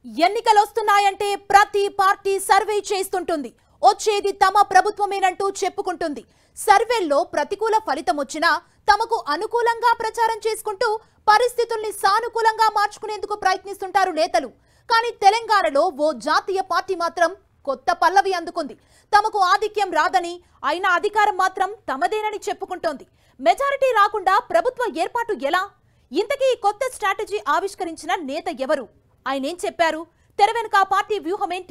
ఎన్నికలొస్తున్నాయంటే ప్రతి party survey చేస్తుంటుంది వచ్చేది తమ ప్రభుత్వమేనంటూ చెప్పుకుంటుంది సర్వేల్లో ప్రతికూల ఫలితం వచ్చినా తమకు అనుకూలంగా ప్రచారం చేసుకుంటూ పరిస్థితుల్ని సానుకూలంగా మార్చుకునేందుకు ప్రయత్నిస్తుంటారు నేతలు కానీ తెలంగాణలో ఓ జాతీయ పార్టీ మాత్రం కొత్త పల్లవి అందుకుంది తమకు ఆధిక్యం రాదని అయినా అధికారం మాత్రం తమదేనని చెప్పుకుంటోంది మెజారిటీ రాకుండా ప్రభుత్వ ఏర్పాటు ఎలా ఇంతకీ ఈ కొత్త స్ట్రాటజీ ఆవిష్కరించిన నేత ఎవరు ఆయనేం చెప్పారు తెర వెనుక ఆ పార్టీ వ్యూహమేంటి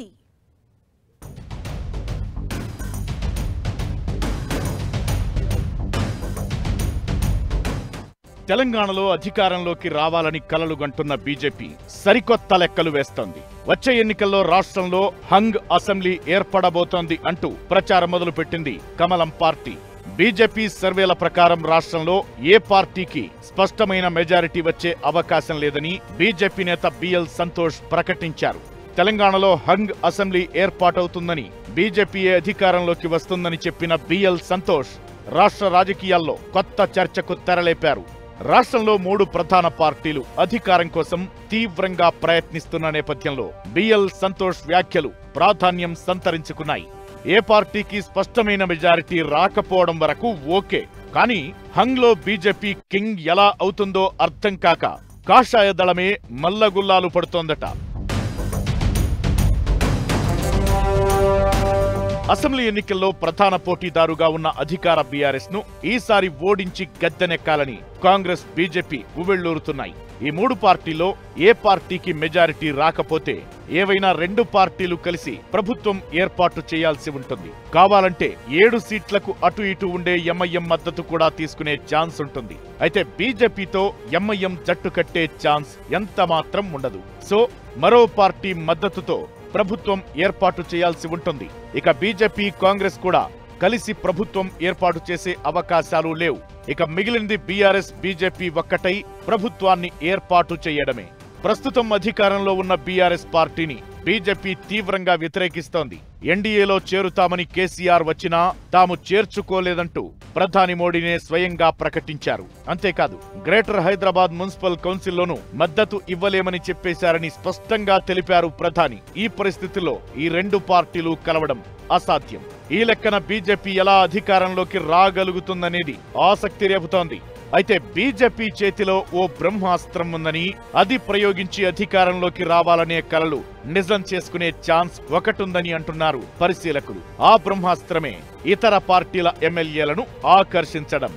తెలంగాణలో అధికారంలోకి రావాలని కలలుగంటున్న బీజేపీ సరికొత్త లెక్కలు వేస్తోంది వచ్చే ఎన్నికల్లో రాష్ట్రంలో హంగ్ అసెంబ్లీ ఏర్పడబోతోంది అంటూ ప్రచారం మొదలుపెట్టింది కమలం పార్టీ బీజేపీ సర్వేల ప్రకారం రాష్ట్రంలో ఏ పార్టీకి స్పష్టమైన మెజారిటీ వచ్చే అవకాశం లేదని బీజేపీ నేత బిఎల్ సంతోష్ ప్రకటించారు తెలంగాణలో హంగ్ అసెంబ్లీ ఏర్పాటవుతుందని బీజేపీయే అధికారంలోకి వస్తుందని చెప్పిన బిఎల్ సంతోష్ రాష్ట్ర రాజకీయాల్లో కొత్త చర్చకు తెరలేపారు రాష్ట్రంలో మూడు ప్రధాన పార్టీలు అధికారం కోసం తీవ్రంగా ప్రయత్నిస్తున్న నేపథ్యంలో బిఎల్ సంతోష్ వ్యాఖ్యలు ప్రాధాన్యం సంతరించుకున్నాయి ఏ పార్టీకి స్పష్టమైన మెజారిటీ రాకపోవడం వరకు ఓకే కానీ హంగ్లో బీజేపీ కింగ్ ఎలా అవుతుందో అర్థం కాక కాషాయ దళమే మల్లగుల్లాలు పడుతోందట అసెంబ్లీ ఎన్నికల్లో ప్రధాన పోటీదారుగా ఉన్న అధికార బీఆర్ఎస్ ను ఈసారి ఓడించి గద్దెనెక్కాలని కాంగ్రెస్ బీజేపీ ఉవ్వెళ్లూరుతున్నాయి ఈ మూడు పార్టీలో ఏ పార్టీకి మెజారిటీ రాకపోతే ఏవైనా రెండు పార్టీలు కలిసి ప్రభుత్వం ఏర్పాటు చేయాల్సి ఉంటుంది కావాలంటే ఏడు సీట్లకు అటు ఇటు ఉండే ఎంఐఎం మద్దతు కూడా తీసుకునే ఛాన్స్ ఉంటుంది అయితే బీజేపీతో ఎంఐఎం జట్టు కట్టే ఛాన్స్ ఎంత మాత్రం ఉండదు సో మరో పార్టీ మద్దతుతో ప్రభుత్వం ఏర్పాటు చేయాల్సి ఉంటుంది ఇక బీజేపీ కాంగ్రెస్ కూడా కలిసి ప్రభుత్వం ఏర్పాటు చేసే అవకాశాలు లేవు ఇక మిగిలింది బీఆర్ఎస్ బీజేపీ ఒక్కటై ప్రభుత్వాన్ని ఏర్పాటు చేయడమే ప్రస్తుతం అధికారంలో ఉన్న బీఆర్ఎస్ పార్టీని బీజేపీ తీవ్రంగా వ్యతిరేకిస్తోంది ఎన్డీఏలో చేరుతామని కేసీఆర్ వచ్చినా తాము చేర్చుకోలేదంటూ ప్రధాని మోడీనే స్వయంగా ప్రకటించారు అంతేకాదు గ్రేటర్ హైదరాబాద్ మున్సిపల్ కౌన్సిల్లోనూ మద్దతు ఇవ్వలేమని చెప్పేశారని స్పష్టంగా తెలిపారు ప్రధాని ఈ పరిస్థితిలో ఈ రెండు పార్టీలు కలవడం అసాధ్యం ఈ లెక్కన బీజేపీ ఎలా అధికారంలోకి రాగలుగుతుందనేది ఆసక్తి రేపుతోంది అయితే బీజేపీ చేతిలో ఓ బ్రహ్మాస్త్రం ఉందని అది ప్రయోగించి అధికారంలోకి రావాలనే కలలు నిజం చేసుకునే ఛాన్స్ ఒకటుందని అంటున్నారు పరిశీలకులు ఆ బ్రహ్మాస్త్రమే ఇతర పార్టీల ఎమ్మెల్యేలను ఆకర్షించడం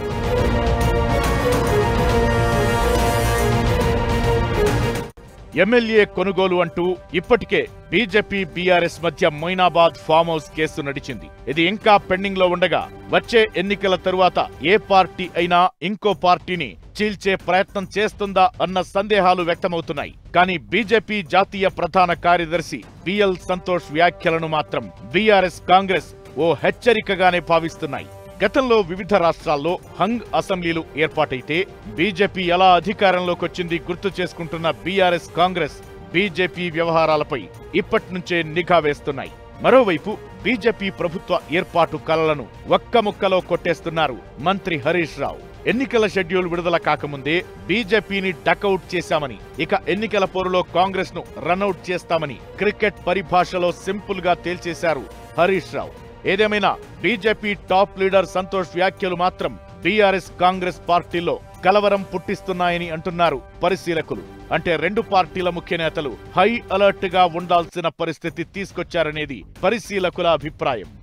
ఎమ్మెల్యే కొనుగోలు అంటూ ఇప్పటికే బీజేపీ బీఆర్ఎస్ మధ్య మొయినాబాద్ ఫామ్ హౌస్ కేసు నడిచింది ఇది ఇంకా పెండింగ్ లో ఉండగా వచ్చే ఎన్నికల తరువాత ఏ పార్టీ అయినా ఇంకో పార్టీని చీల్చే ప్రయత్నం చేస్తుందా అన్న సందేహాలు వ్యక్తమవుతున్నాయి కానీ బీజేపీ జాతీయ ప్రధాన కార్యదర్శి బిఎల్ సంతోష్ వ్యాఖ్యలను మాత్రం బీఆర్ఎస్ కాంగ్రెస్ ఓ హెచ్చరికగానే భావిస్తున్నాయి గతంలో వివిధ రాష్ట్రాల్లో హంగ్ అసెంబ్లీలు ఏర్పాటైతే బీజేపీ ఎలా అధికారంలోకొచ్చింది గుర్తు చేసుకుంటున్న బీఆర్ఎస్ కాంగ్రెస్ బీజేపీ వ్యవహారాలపై ఇప్పటి నుంచే నిఘా వేస్తున్నాయి మరోవైపు బీజేపీ ప్రభుత్వ ఏర్పాటు కలలను ఒక్క ముక్కలో కొట్టేస్తున్నారు మంత్రి హరీష్ రావు ఎన్నికల షెడ్యూల్ విడుదల కాకముందే బీజేపీని డకౌట్ చేశామని ఇక ఎన్నికల పోరులో కాంగ్రెస్ ను రన్అట్ చేస్తామని క్రికెట్ పరిభాషలో సింపుల్ గా తేల్చేశారు హరీష్ రావు ఏదేమైనా బీజేపీ టాప్ లీడర్ సంతోష్ వ్యాఖ్యలు మాత్రం బీఆర్ఎస్ కాంగ్రెస్ పార్టీలో కలవరం పుట్టిస్తున్నాయని అంటున్నారు పరిశీలకులు అంటే రెండు పార్టీల ముఖ్య నేతలు హై అలర్ట్ గా ఉండాల్సిన పరిస్థితి తీసుకొచ్చారనేది పరిశీలకుల అభిప్రాయం